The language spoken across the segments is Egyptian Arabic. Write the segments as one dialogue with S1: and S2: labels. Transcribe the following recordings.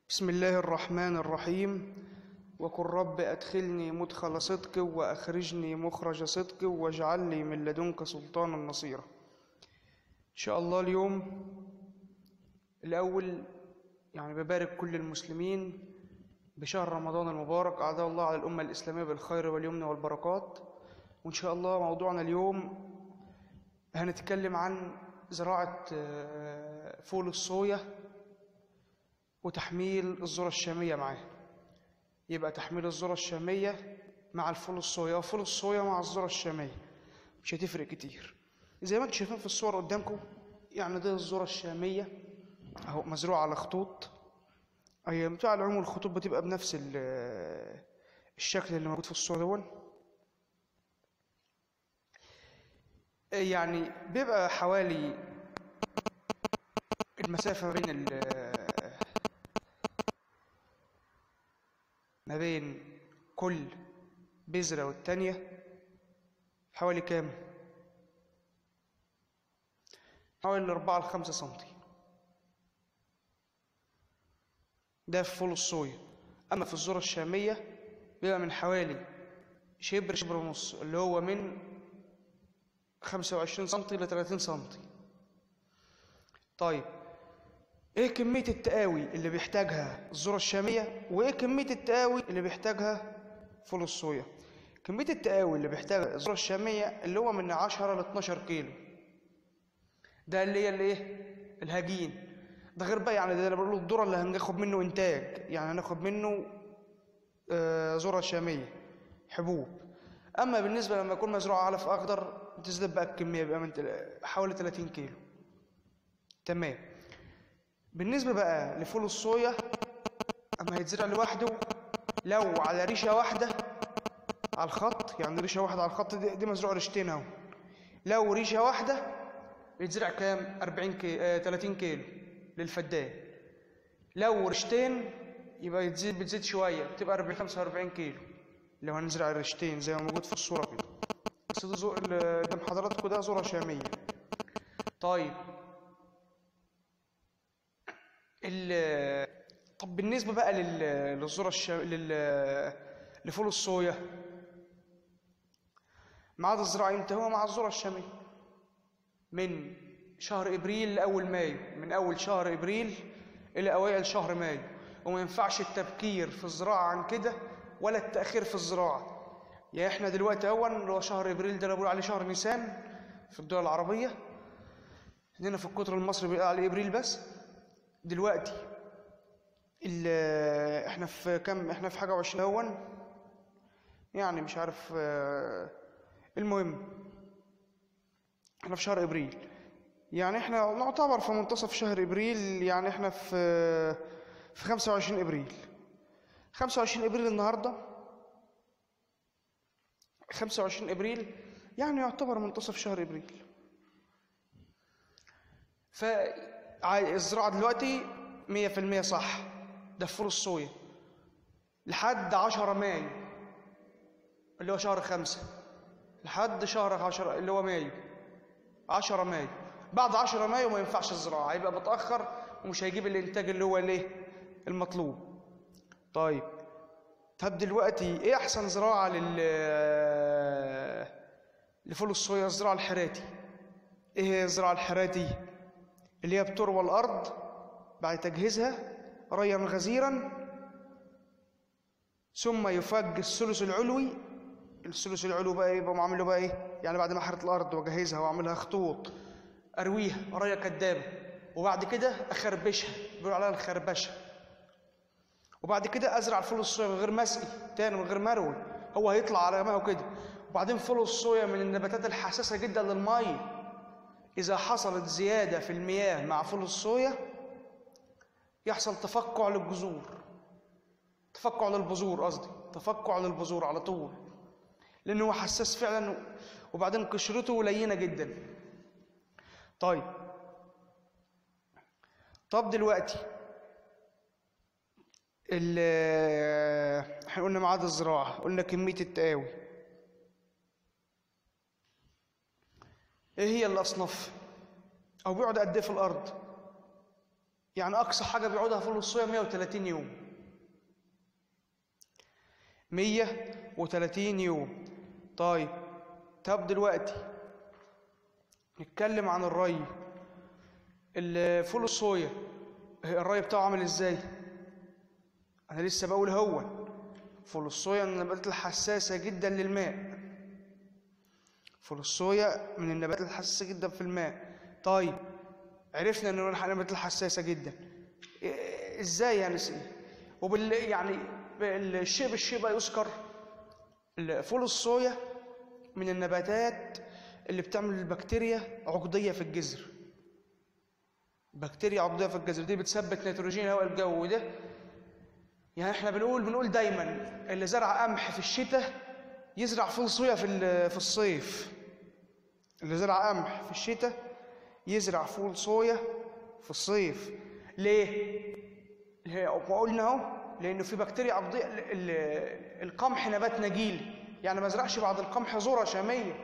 S1: بسم الله الرحمن الرحيم وقل رب أدخلني مدخل صدق وأخرجني مخرج صدق واجعل لي من لدنك سلطانا نصيرا إن شاء الله اليوم الأول يعني ببارك كل المسلمين بشهر رمضان المبارك أعداء الله على الأمة الإسلامية بالخير واليمن والبركات وإن شاء الله موضوعنا اليوم هنتكلم عن زراعة آه، فول الصويا وتحميل الذرة الشامية معاه يبقى تحميل الذرة الشامية مع الفول الصويا وفول الصويا مع الذرة الشامية مش هتفرق كتير زي ما انتم شايفين في الصور قدامكم يعني دي الذرة الشامية اهو مزروعة على خطوط هي بتاع العموم الخطوط بتبقى بنفس ال- الشكل اللي موجود في الصورة دول يعني بيبقى حوالي المسافة ما بين ال- ما بين كل بذرة والتانية حوالي كام؟ حوالي أربعة لخمسة سنتي ده في فول الصويا أما في الذرة الشامية بيبقى من حوالي شبر شبر ونص اللي هو من خمسة وعشرين سنتي لتلاتين سنتي طيب ايه كمية التقاوي اللي بيحتاجها الذرة الشامية وايه كمية التقاوي اللي بيحتاجها فول الصويا كمية التقاوي اللي بيحتاجها الذرة الشامية اللي هو من 10 ل 12 كيلو ده اللي هي الايه الهجين ده غير بقى يعني ده انا بقول الذرة اللي هناخد منه انتاج يعني هناخد منه آه، ذرة شامية حبوب اما بالنسبة لما يكون مزروع علف اخضر تزداد بقى الكمية بقى من تل- حوالي 30 كيلو تمام بالنسبة بقى لفول الصويا أما هيتزرع لوحده لو على ريشة واحدة على الخط يعني ريشة واحدة على الخط دي, دي مزروع ريشتين أهو لو ريشة واحدة بيتزرع كام؟ 40 كي... آه 30 كيلو للفدان لو ريشتين يبقى يتزيد بتزيد شوية بتبقى 40 45 كيلو لو هنزرع الريشتين زي ما موجود في الصورة كده بس ده زو... اللي قدام حضراتكم ده ذرة شامية طيب ال طب بالنسبة بقى لل... للذرة الش... لل... لفول الصويا ميعاد الزراعة امتى هو مع الذرة الشامية من شهر ابريل لاول مايو من اول شهر ابريل الى اوائل شهر مايو وما ينفعش التبكير في الزراعة عن كده ولا التأخير في الزراعة يعني احنا دلوقتي اول اللي هو شهر ابريل ده اللي بقول عليه شهر نيسان في الدول العربية هنا في القطر المصري بيقال عليه ابريل بس دلوقتي ال- احنا في كام احنا في حاجة وعشرين اول يعني مش عارف آه، المهم احنا في شهر ابريل يعني احنا نعتبر في منتصف شهر ابريل يعني احنا في في 25 ابريل 25 ابريل النهارده 25 ابريل يعني يعتبر منتصف شهر ابريل فالزراعة دلوقتي مية في المية صح ده في فول الصويا لحد عشرة مايو اللي هو شهر خمسة لحد شهر عشرة اللي هو مايو عشرة مايو بعد عشرة مايو ما ينفعش الزراعة هيبقى متأخر ومش هيجيب الإنتاج اللي هو ليه المطلوب طيب طب دلوقتي ايه أحسن زراعة لل لفول الصويا الزراعة الحراتي ايه هي الزراعة الحراتي اللي هي بتروى الأرض بعد تجهيزها ريا غزيرا ثم يفج الثلث العلوي الثلث العلوي بقى يبقى معامله بقى ايه يعني بعد ما احرث الارض واجهزها واعملها خطوط ارويها ريا كدابه وبعد كده اخربشها بيقولوا عليها الخربشه وبعد كده ازرع الفول الصويا من غير مسقي تاني من غير مروي هو هيطلع على ماءه كده وبعدين فول الصويا من النباتات الحساسه جدا للميه اذا حصلت زياده في المياه مع فول الصويا يحصل تفقع للجذور تفقع للبذور قصدي تفقع للبذور على طول لانه هو حساس فعلا وبعدين قشرته لينه جدا طيب طب دلوقتي ال- احنا قلنا ميعاد الزراعه قلنا كميه التقاوي ايه هي الاصناف او بيقعد قد ايه في الارض يعني اقصى حاجه بيقعدها فول الصويا 130 يوم 130 يوم طيب طب دلوقتي نتكلم عن الري الفول الصويا الري بتاعه عامل ازاي انا لسه بقول هو فول الصويا من النباتات الحساسه جدا للماء فول الصويا من النباتات الحساسه جدا في الماء طيب عرفنا ان النباتات الحساسه جدا إيه- ازاي يعني وبال يعني الشيء بالشيء بقى يذكر فول الصويا من النباتات اللي بتعمل البكتيريا عقديه في الجذر بكتيريا عقديه في الجذر دي بتثبت نيتروجين الهواء الجو ده يعني احنا بنقول بنقول دايما اللي زرع قمح في الشتاء يزرع فول صويا في ال- في الصيف اللي زرع قمح في الشتاء يزرع فول صويا في الصيف ليه؟ ليه؟ ما قلنا اهو لانه في بكتيريا عقديه ال- ال- القمح نبات نجيلي يعني ما ازرعش بعد القمح ذره شاميه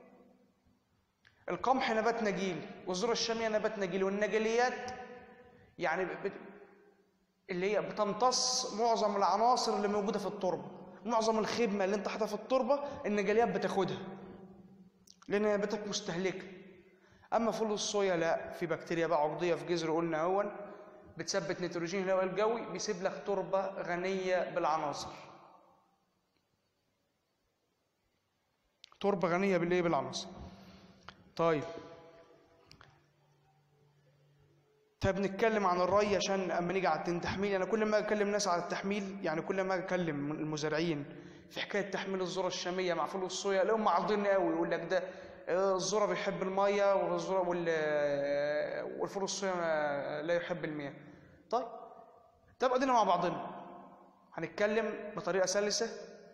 S1: القمح نبات نجيلي والذره الشاميه نبات نجيلي والنجيليات يعني بت- اللي هي بتمتص معظم العناصر اللي موجوده في التربه معظم الخدمه اللي انت حاططها في التربه النجيليات بتاخدها لان نباتك مستهلكه اما فول الصويا لا في بكتيريا بقى عقديه في جذر قلنا اهون بتثبت نيتروجين الهواء الجوي بيسيب لك تربه غنيه بالعناصر تربه غنيه بالايه بالعناصر طيب طيب نتكلم عن الري عشان اما نيجي على التحميل انا كل ما اكلم ناس على التحميل يعني كل ما اكلم المزارعين في حكايه تحميل الذره الشاميه مع فول الصويا الاقيهم معارضين قوي يقول لك ده آه، الذره بيحب الميه والذره وال آه، والفول الصويا ما- لا يحب المياه طيب طب ادينا مع بعضنا هنتكلم بطريقه سلسه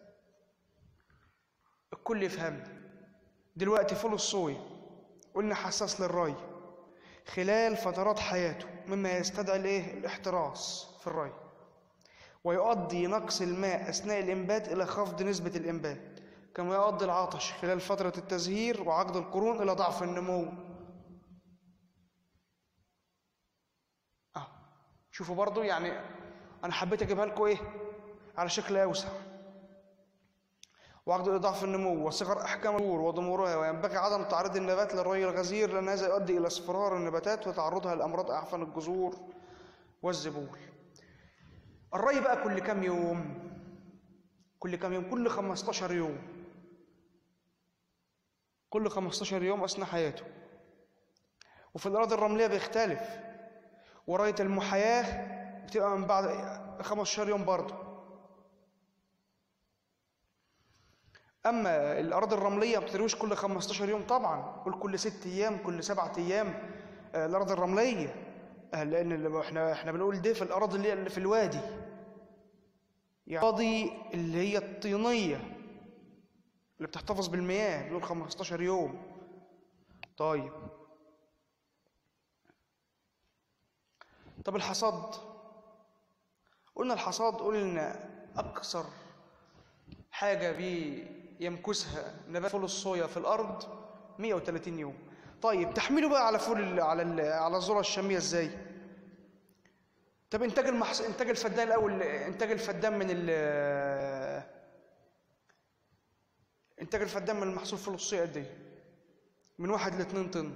S1: الكل يفهمنا دلوقتي فول الصويا قلنا حساس للري خلال فترات حياته مما يستدعي الايه الاحتراس في الري ويؤدي نقص الماء اثناء الانبات الى خفض نسبه الانبات كما يؤدي العطش خلال فتره التزهير وعقد القرون الى ضعف النمو اه شوفوا برضو يعني انا حبيت اجيبها لكم ايه على شكل اوسع وعقد إضاعة النمو وصغر أحكام الأمور وضمورها وينبغي عدم تعريض النبات للري الغزير لأن هذا يؤدي إلى اصفرار النباتات وتعرضها لأمراض أعفن الجذور والزبول الري بقى كل كام يوم كل كام يوم كل 15 يوم كل 15 يوم أثناء حياته وفي الأراضي الرملية بيختلف ورية المحياة بتبقى من بعد 15 يوم برضه اما الارض الرمليه ما بترويش كل 15 يوم طبعا قول كل ست ايام كل سبعة ايام آه، الارض الرمليه آه، لان اللي احنا احنا بنقول ده في الارض اللي اللي في الوادي يعني الأراضي اللي هي الطينيه اللي بتحتفظ بالمياه بنقول 15 يوم طيب طب الحصاد قلنا الحصاد قلنا اكثر حاجة بيمكثها نبات فول الصويا في الأرض 130 يوم طيب تحميله بقى على فول ال- على ال- على الذرة الشامية ازاي؟ طب انتاج المحص... انتاج الفدان الاول انتاج الفدان من ال انتاج الفدان من المحصول فول الصويا قد ايه؟ من واحد لاتنين طن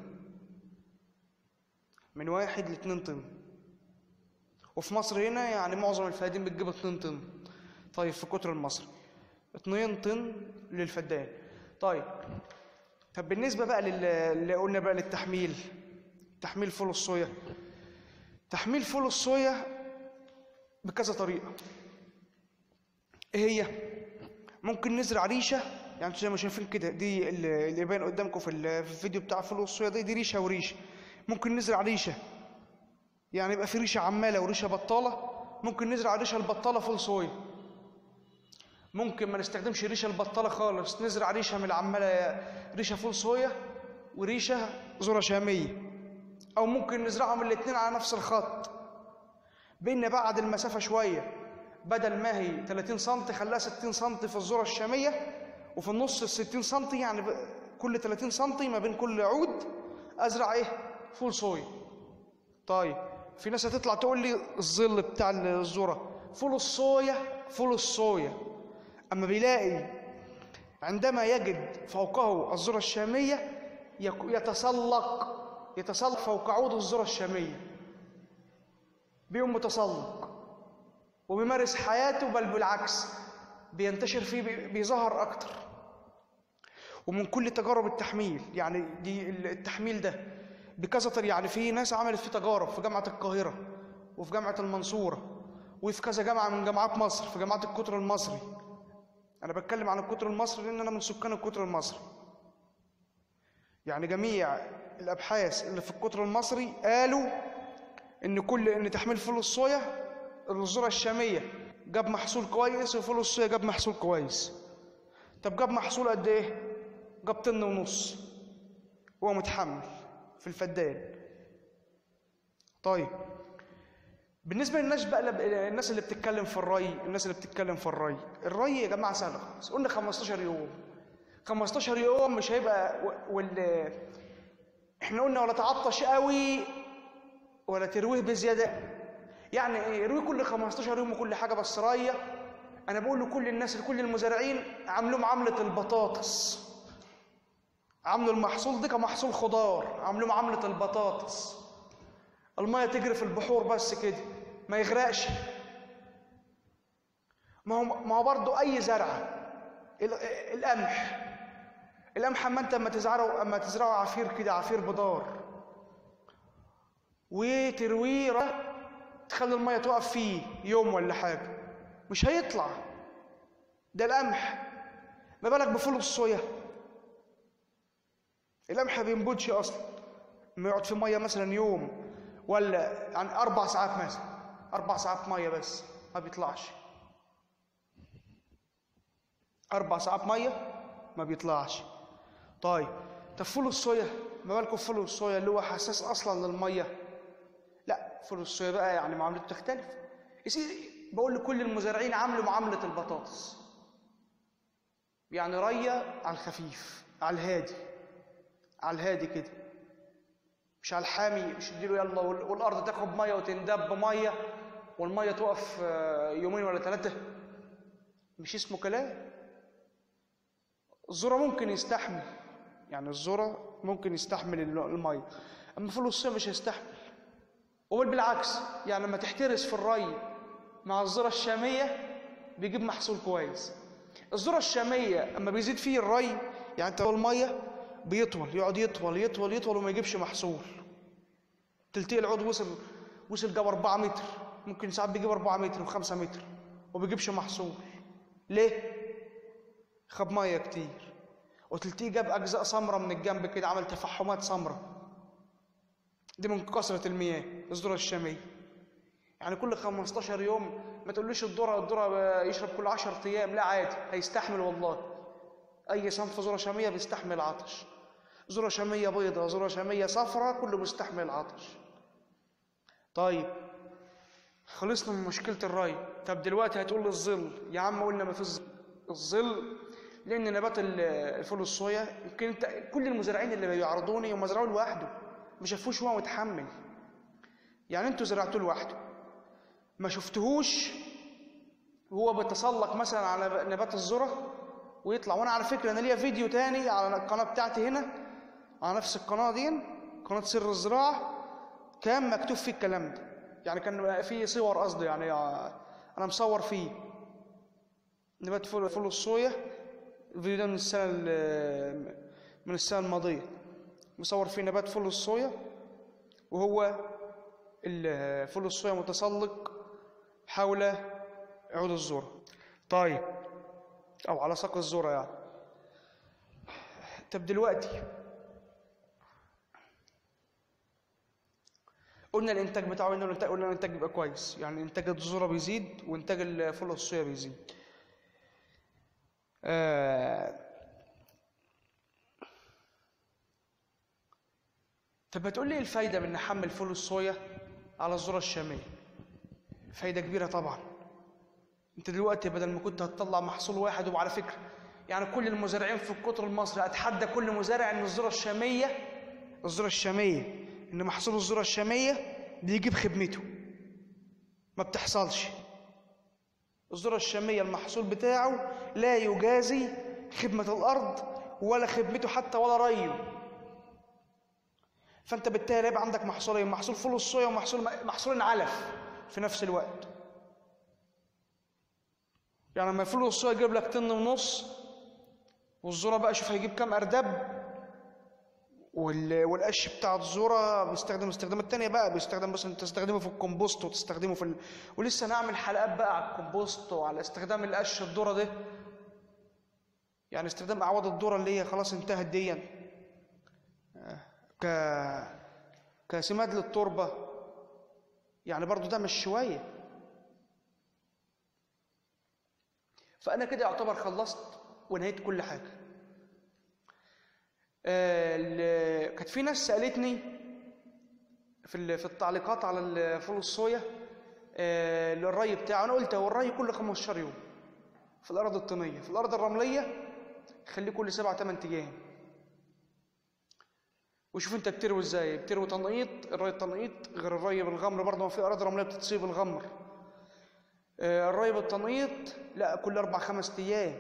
S1: من واحد لاتنين طن وفي مصر هنا يعني معظم الفلاحين بتجيب 2 طن طيب في القطر المصري 2 طن للفدان طيب طب بالنسبة بقى لل- اللي قلنا بقى للتحميل تحميل فول الصويا تحميل فول الصويا بكذا طريقة ايه هي ممكن نزرع ريشة يعني انتوا زي ما شايفين كده دي ال- اللي باين قدامكم في ال- في الفيديو بتاع فول الصويا دي دي ريشة وريشة ممكن نزرع ريشة يعني يبقى في ريشه عماله وريشه بطاله ممكن نزرع الريشه البطاله فول صويا ممكن ما نستخدمش الريشه البطاله خالص نزرع ريشه من العماله ريشه فول صويا وريشه ذره شاميه او ممكن نزرعهم الاثنين على نفس الخط بين بعد المسافه شويه بدل ما هي 30 سم خليها 60 سم في الذره الشاميه وفي النص ال 60 سم يعني ب- كل 30 سم ما بين كل عود ازرع ايه فول صويا طيب في ناس هتطلع تقول لي الظل بتاع الذره فول الصويا فول الصويا اما بيلاقي عندما يجد فوقه الذره الشاميه يك- يتسلق يتسلق فوق عود الذره الشاميه بيقوم متسلق وبيمارس حياته بل بالعكس بينتشر فيه بي- بيظهر اكتر ومن كل تجارب التحميل يعني دي التحميل ده بكذا طريقه يعني في ناس عملت فيه تجارب في جامعه القاهره وفي جامعه المنصوره وفي كذا جامعه من جامعات مصر في جامعه القطر المصري انا بتكلم عن القطر المصري لان انا من سكان القطر المصري يعني جميع الابحاث اللي في القطر المصري قالوا ان كل ان تحميل فول الصويا الذره الشاميه جاب محصول كويس وفول الصويا جاب محصول كويس طب جاب محصول قد ايه جاب طن ونص هو متحمل في الفدان طيب بالنسبه للناس بقى الناس اللي بتتكلم في الري الناس اللي بتتكلم في الري الري يا جماعه سهل خالص قلنا 15 يوم 15 يوم مش هيبقى و- وال احنا قلنا ولا تعطش قوي ولا ترويه بزياده يعني ايه يرويه كل 15 يوم وكل حاجه بس ريه انا بقول لكل الناس لكل المزارعين عاملوا معامله البطاطس عاملوا المحصول ده كمحصول خضار عاملوه معامله البطاطس الميه تجري في البحور بس كده ما يغرقش ما هو ما هو برضه اي زرعه ال- القمح القمح اما انت اما تزرعه اما تزرعه عفير كده عفير بدار وترويه ر- تخلي الميه تقف فيه يوم ولا حاجه مش هيطلع ده القمح ما بالك بفول الصويا القمح ما بينبتش اصلا ما يقعد في ميه مثلا يوم ولا يعني اربع ساعات مثلا اربع ساعات ميه بس ما بيطلعش اربع ساعات ميه ما بيطلعش طيب طب فول الصويا ما بالكم فول الصويا اللي هو حساس اصلا للميه لا فول الصويا بقى يعني معاملته تختلف يا سيدي بقول لكل المزارعين عاملوا معامله البطاطس يعني ريه على الخفيف على الهادي على الهادي كده مش على الحامي مش اديله يلا وال- والارض تاخد ميه وتندب ميه والميه تقف آه، يومين ولا ثلاثه مش اسمه كلام الذره ممكن يستحمل يعني الذره ممكن يستحمل الم- الميه اما فول الصيف مش هيستحمل وبل بالعكس يعني لما تحترس في الري مع الذره الشاميه بيجيب محصول كويس الذره الشاميه اما بيزيد فيه الري يعني انت الميه بيطول يقعد يطول يطول يطول وما يجيبش محصول تلتقي العود وصل وصل جاب 4 متر ممكن ساعات بيجيب 4 متر و5 متر وما بيجيبش محصول ليه؟ خد ميه كتير وتلتقي جاب اجزاء سمراء من الجنب كده عمل تفحمات سمراء دي من كثره المياه الذره الشاميه يعني كل 15 يوم ما تقوليش الذره الذره يشرب كل 10 ايام لا عادي هيستحمل والله اي صنف ذره شاميه بيستحمل عطش ذره شاميه بيضاء ذره شاميه صفراء كله بيستحمل عطش طيب خلصنا من مشكله الري طب دلوقتي هتقول لي الظل يا عم قلنا ما في الظل الظل لان نبات ال- الفول الصويا يمكن انت كل المزارعين اللي بيعرضوني هم زرعوه لوحده ما شافوش هو متحمل يعني انتوا زرعتوه لوحده ما شفتهوش هو بيتسلق مثلا على نبات الذره ويطلع وانا على فكره انا ليا فيديو تاني على القناه بتاعتي هنا على نفس القناه دي قناه سر الزراعه كان مكتوب فيه الكلام ده يعني كان فيه صور قصدي يعني انا مصور فيه نبات فول فول الصويا الفيديو ده من السنه ال- من السنه الماضيه مصور فيه نبات فول الصويا وهو ال- فول الصويا متسلق حول عود الذره طيب او على ساق الذره يعني طب دلوقتي قلنا الانتاج بتاعه قلنا الانتاج قلنا الانتاج بيبقى كويس يعني انتاج الذره بيزيد وانتاج الفول الصويا بيزيد آه طب هتقول لي ايه الفايده من نحمل فول الصويا على الذره الشاميه فايده كبيره طبعا انت دلوقتي بدل ما كنت هتطلع محصول واحد وعلى فكره يعني كل المزارعين في القطر المصري اتحدى كل مزارع ان الذره الشاميه الذره الشاميه ان محصول الذره الشاميه بيجي بخدمته ما بتحصلش الذرة الشامية المحصول بتاعه لا يجازي خدمة الأرض ولا خدمته حتى ولا ريه فأنت بالتالي يبقى عندك محصولين محصول فول الصويا ومحصول محصولين علف في نفس الوقت يعني لما فول الصويا يجيب لك طن ونص والذرة بقى شوف هيجيب كام أردب وال- والقش بتاع الذرة بيستخدم استخدامات تانية بقى بيستخدم مثلا تستخدمه في الكمبوست وتستخدمه في ال... ولسه نعمل حلقات بقى على الكمبوست وعلى استخدام القش الذرة ده يعني استخدام أعواض الذرة اللي هي خلاص انتهت ديا آه، ك كسماد للتربة يعني برضو ده مش شوية فأنا كده يعتبر خلصت ونهيت كل حاجة آه، ال- كانت في ناس سألتني في ال- في التعليقات على ال- فول الصويا آه، الري بتاعه انا قلت هو الري كل 15 يوم في الارض الطينيه في الارض الرمليه خليه كل 7 8 ايام وشوف انت بتروي ازاي بتروي تنقيط الري التنقيط غير الري بالغمر برضه ما في اراضي رمليه بتتصيب بالغمر آه، الري بالتنقيط لا كل اربع خمس ايام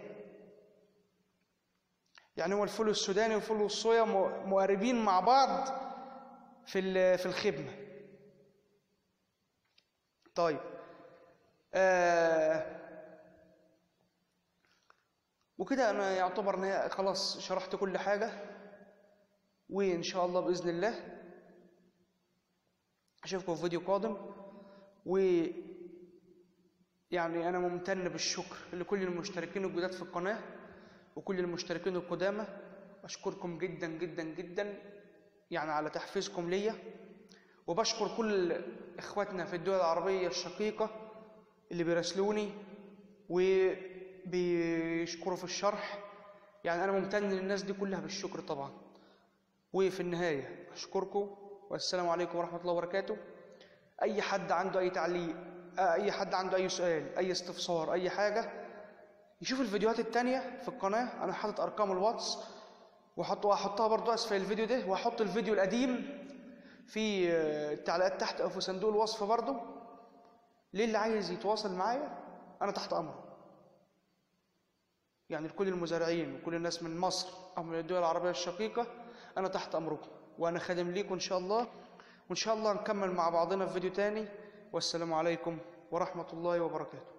S1: يعني هو الفول السوداني والفول الصويا م- مقاربين مع بعض في ال- في الخدمه طيب آه وكده انا يعتبر إن هي خلاص شرحت كل حاجه وان شاء الله باذن الله اشوفكم في فيديو قادم و يعني انا ممتن بالشكر لكل المشتركين الجداد في القناه وكل المشتركين القدامى اشكركم جدا جدا جدا يعني على تحفيزكم ليا وبشكر كل اخواتنا في الدول العربيه الشقيقه اللي بيراسلوني وبيشكروا في الشرح يعني انا ممتن للناس دي كلها بالشكر طبعا وفي النهايه اشكركم والسلام عليكم ورحمه الله وبركاته اي حد عنده اي تعليق اي حد عنده اي سؤال اي استفسار اي حاجه يشوف الفيديوهات التانية في القناة أنا حاطط أرقام الواتس وأحط وأحطها برضو أسفل الفيديو ده وأحط الفيديو القديم في آه، التعليقات تحت أو في صندوق الوصف برضو ليه اللي عايز يتواصل معايا أنا تحت أمره يعني لكل المزارعين وكل الناس من مصر أو من الدول العربية الشقيقة أنا تحت أمركم وأنا خادم ليكم إن شاء الله وإن شاء الله نكمل مع بعضنا في فيديو تاني والسلام عليكم ورحمة الله وبركاته